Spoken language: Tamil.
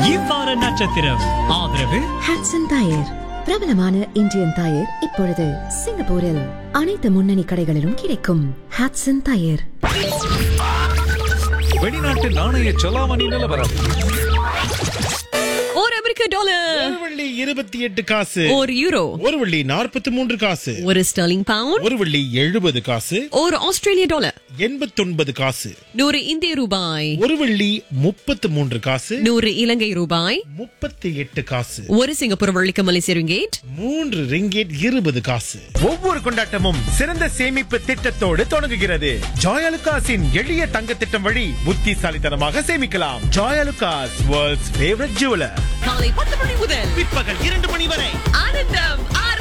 இவ்வார நட்சத்திரம் ஆதரவு ஹாட்சன் டயர் பிரபலமான இந்தியன் டயர் இப்பொழுது சிங்கப்பூரில் அனைத்து முன்னணி கடைகளிலும் கிடைக்கும் ஹாட்சன் டயர் வெளிநாட்டு நாணய செலாவணி நிலவரம் ஒரு அமெரிக்க டாலர் ஒரு வெள்ளி இருபத்தி எட்டு காசு ஒரு யூரோ ஒரு வெள்ளி நாற்பத்தி மூன்று காசு ஒரு ஸ்டர்லிங் பவுண்ட் ஒரு வெள்ளி எழுபது காசு ஒரு ஆஸ்திரேலிய டாலர் எண்பத்தொன்பது காசு நூறு இந்திய ரூபாய் ஒரு வெள்ளி முப்பத்து மூன்று காசு நூறு இலங்கை ரூபாய் முப்பத்தி எட்டு காசு ஒரு சிங்கப்பூர் வள்ளிக்க மலேசிய ரிங்கேட் மூன்று ரிங்கேட் இருபது காசு ஒவ்வொரு கொண்டாட்டமும் சிறந்த சேமிப்பு திட்டத்தோடு தொடங்குகிறது ஜாயலுகாஸின் எளிய தங்க திட்டம் வழி புத்திசாலித்தனமாக சேமிக்கலாம் ஜாயலுகாஸ் வேர்ல்ட்ஸ் ஃபேவரட் ஜுவலர் காலை பத்து மணி முதல் பிற்பகல் இரண்டு மணி வரை ஆனந்தம்